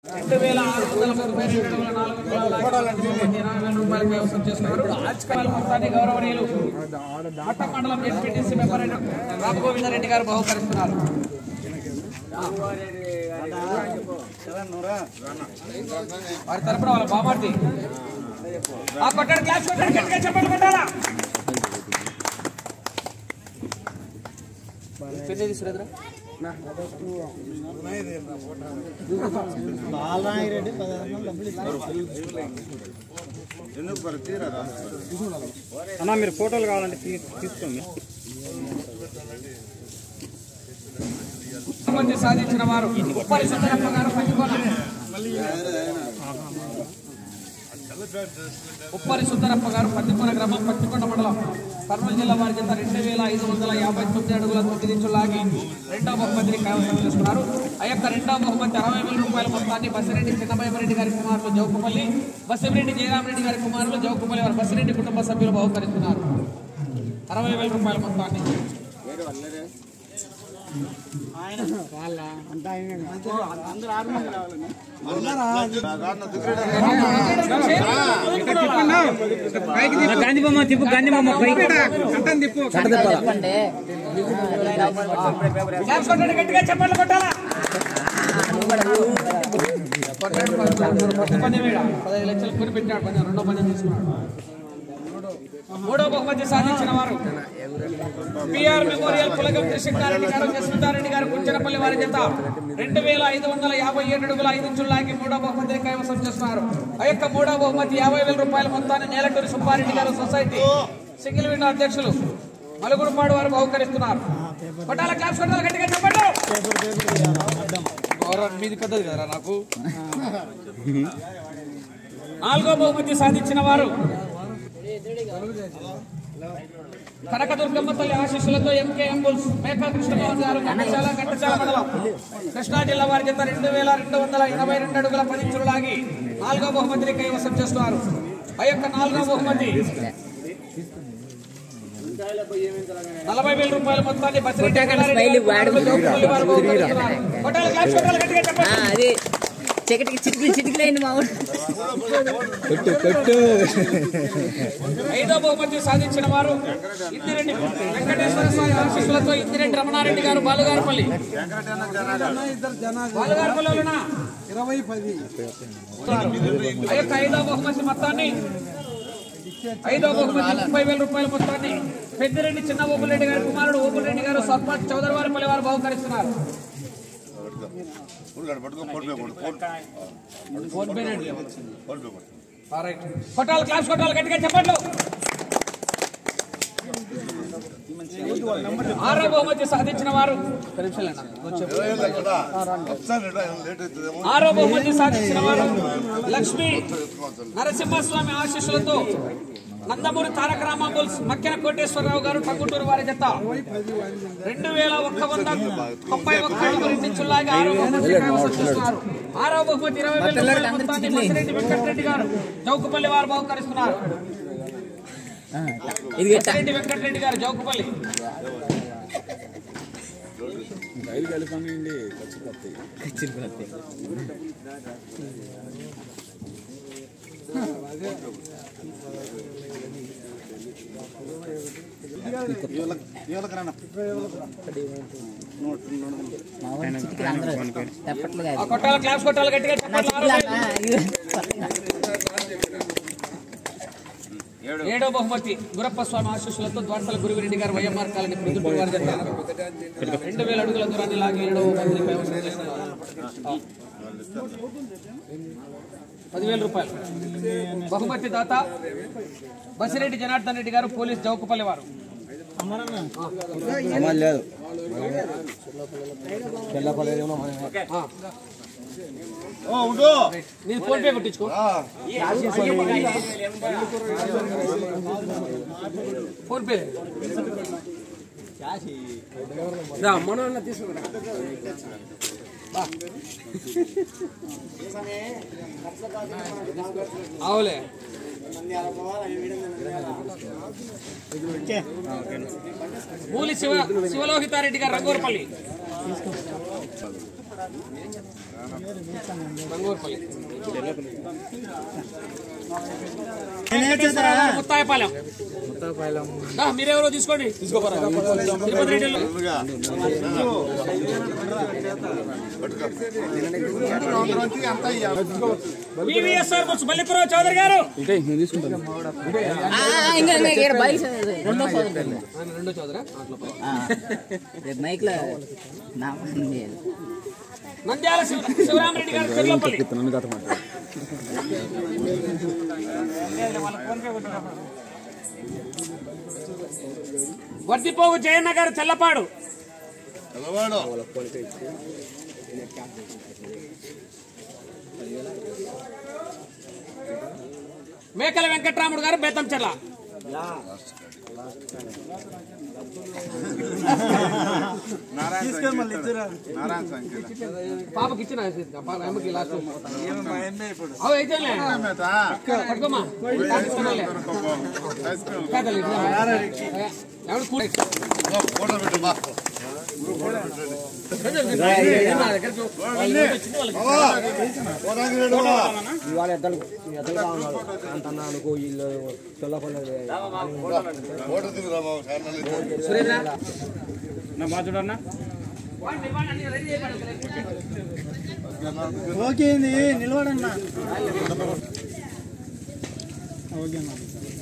రెండు వేల ఆరు వందల ముప్పై రెండు వేల నాలుగు వందల ఇరవై వేల రూపాయలు వ్యవసాయం చేస్తున్నారు ఆజ్కాల మొత్తాన్ని గౌరవనీయులు మట్ట మండలం ఎస్పీటీసీ మెంబర్ అయిన రామ్ గోవిందరెడ్డి గారు బహుకరిస్తున్నారు వారి తరపున వాళ్ళ బామార్ది ఆ కొట్టాడు క్లాస్ కొట్టాడు గట్టిగా చెప్పండి కొట్టాలా పెద్ద సురేంద్ర అన్నా మీరు ఫోటోలు కావాలంటే తీ- తీసుకోండి మంది సాధించిన వారు ఉప్పరి సుందరప్ప గారు పంచుకోన ఉప్పరి సుందరప్ప గారు పత్తికొన గ్రామం పత్తికొండ మండలం కర్నూలు జిల్లా వారి కింద రెండు వేల ఐదు వందల యాభై తొమ్మిది అడుగుల తొమ్మిది ఇంచులు లాగి రెండో బహుమతిని కైవసం చేసుకున్నారు ఆ యొక్క రెండో బహుమతి అరవై వేల రూపాయల మొత్తాన్ని బసిరెడ్డి చిన్నభయమరెడ్డి గారి కుమారులు జౌకుపల్లి బసిరెడ్డి జయరామరెడ్డి గారి కుమారులు జౌకుపల్లి వారి బసిరెడ్డి కుటుంబ సభ్యులు బహుకరిస్తున్నారు అరవై వేల రూపాయల మొత్తాన్ని గాంధీ బొమ్మ తిప్పు గాంధీ బొమ్మ పైకి క్లాప్స్ కొట్టండి గట్టిగా చెప్పండి కొట్టాలా పది పందెం ఈడ. పదహైదు లక్షలు కొని పెట్టాడు పందెం రెండో పందెం తీసుకున్నాడు మూడో బహుమతి సాధించిన వారు పిఆర్ మెమోరియల్ పులగం కృష్ణారెడ్డి గారు జస్మితారెడ్డి గారు కుంచనపల్లి వారి జత రెండు వేల ఐదు వందల యాభై ఏడు అడుగుల ఐదు ఇంచుల్లాగి మూడో బహుమతిని కైవసం చేస్తున్నారు ఆ యొక్క మూడో బహుమతి యాభై వేల రూపాయల మొత్తాన్ని నేలటూరి సుబ్బారెడ్డి గారు సొసైటీ సింగిల్ విండో అధ్యక్షులు మలుగురుపాడు వారు బహుకరిస్తున్నారు కొట్టాల క్లాప్స్ కొట్టాలి గట్టిగా చెప్పండి గౌరవం మీది పెద్దది కదా నాకు నాలుగో బహుమతి సాధించిన వారు కనకదుర్గమ్మ తల్లి ఆశీస్సులతో ఎంకే ఎంబుల్స్ మేకా కృష్ణమోహన్ గారు ఘంటసాల ఘంటసాల మండలం కృష్ణా జిల్లా వారి చేత రెండు వేల రెండు వందల ఇరవై రెండు అడుగుల పదించులు లాగి నాలుగో బహుమతిని కైవసం చేస్తున్నారు ఆ యొక్క నాలుగో బహుమతి నలభై వేల రూపాయల మొత్తాన్ని బసిరెడ్డి స్మైల్ వాడు. వారు బహుకరిస్తున్నారు. కొట్టాలి, క్లాప్స్ కొట్టాలి, గట్టిగా చెప్పండి. అది చికటికి చిటికలు చిటికలైంది మా ఊరు ఐదో బహుమతి సాధించిన వారు ఇందిరెడ్డి వెంకటేశ్వర స్వామి ఆశీస్సులతో ఇందిరెడ్డి రమణారెడ్డి గారు బాలుగారిపల్లి బాలుగారిపల్లిలోనా ఇరవై పది ఆ యొక్క ఐదో బహుమతి మొత్తాన్ని ఐదో బహుమతి ముప్పై వేల రూపాయల మొత్తాన్ని పెద్దిరెడ్డి చిన్న ఓపులరెడ్డి గారి కుమారుడు ఓపులరెడ్డి గారు సర్పంచ్ చౌదరి వారిపల్లి వారు బహుకరిస్తున్నారు ఫోన్ పే నండి. Alright. కొట్టాలి క్లాస్ కొట్టాలి గట్టిగా చెప్పండి ఆరో బహుమతి సాధించిన వారు ఒక్క నిమిషం ఆరో బహుమతి సాధించిన వారు లక్ష్మి నరసింహస్వామి ఆశీస్సులతో నందమూరి తారక రామాబుల్స్ మక్కెన కోటేశ్వరరావు గారు టంగుటూరు వారి జత రెండు వేల ఒక్క వంద తొంభై ఒక్క అడుగులు ఇంచుల్లాగా ఆరో బహుమతి కైవసం చేస్తున్నారు ఆరో బహుమతి ఇరవై వేల రూపాయల మొత్తాన్ని మసిరెడ్డి వెంకటరెడ్డి గారు చౌకుపల్లి వారు బహుకరిస్తున్నారు ఇది గట్ట మసిరెడ్డి వెంకటరెడ్డి గారు చౌకుపల్లి మా ఊరు చిటికలు అందరూ తప్పట్లు ఆ కాదు కొట్టాల క్లాప్స్ కొట్టాలి గట్టిగా నా చెప్పాలి ఆరో చిటికలు వేలు. అన్నా, ఇది ఏడో బహుమతి గురప్ప స్వామి ఆశీస్సులతో ద్వారతల గురువిరెడ్డి గారు వైఎంఆర్ కాలనీ ప్రొద్దుటూరు వారి జత రెండు వేల అడుగుల దూరాన్ని లాగి ఏడో బహుమతిని కైవసం చేస్తున్నారు. పదివేల రూపాయలు బహుమతి దాత బసిరెడ్డి జనార్దన్ రెడ్డి గారు పోలీస్ చౌకపల్లి వారు లేదు నేను ఫోన్ పే కొట్టించుకో ఫోన్ పే రా, మనోళ్ళని తీసుకురా బా. అవులే మూలి శివ శివలోహితారెడ్డి గారు రంగూరుపల్లి రంగూరుపల్లి వెంకటేశ్వరరావు గారు ముత్తాయపాలెం దా, మీరెవరో తీసుకోండి తిరుపతి రెడ్డిలో పివిఎస్ఆర్ బస్ మల్లిపురావు చౌదరి గారు ఆ, ఇంకా ఇంకా ఇక్కడ బైక్ రెండో సోదరుడు రెండో చౌదరా ఆ, రేపు మైక్ లో నా పని చేయాలి నంద్యాల శివ- శివరామరెడ్డి గారు చెర్లపల్లి వర్దిపోగు జయన్న గారు చెల్లపాడు మేకల వెంకట్రాముడు గారు బేతంచెర్ల పాపకి ఇచ్చిన పాప అమ్మకి లాస్ట్ అవి అయితేలే పట్టుకోమా పట్టుకోమాలే. కాదలే, ఇట్లా. ఎవడు కూడి నా దగ్గర చూ. వాళ్ళు చిన్న వాళ్ళకి. ఇవాళ ఎద్దలు ఎద్దలు కావాలి అంతన్నా అనుకో వీళ్ళు చల్లకుండా సురేంద్ర నా బాగా చూడన్నా వాడిని వాడిని అన్ని రెడీ చేయమని ఓకే నిలబడన్నా ఓకే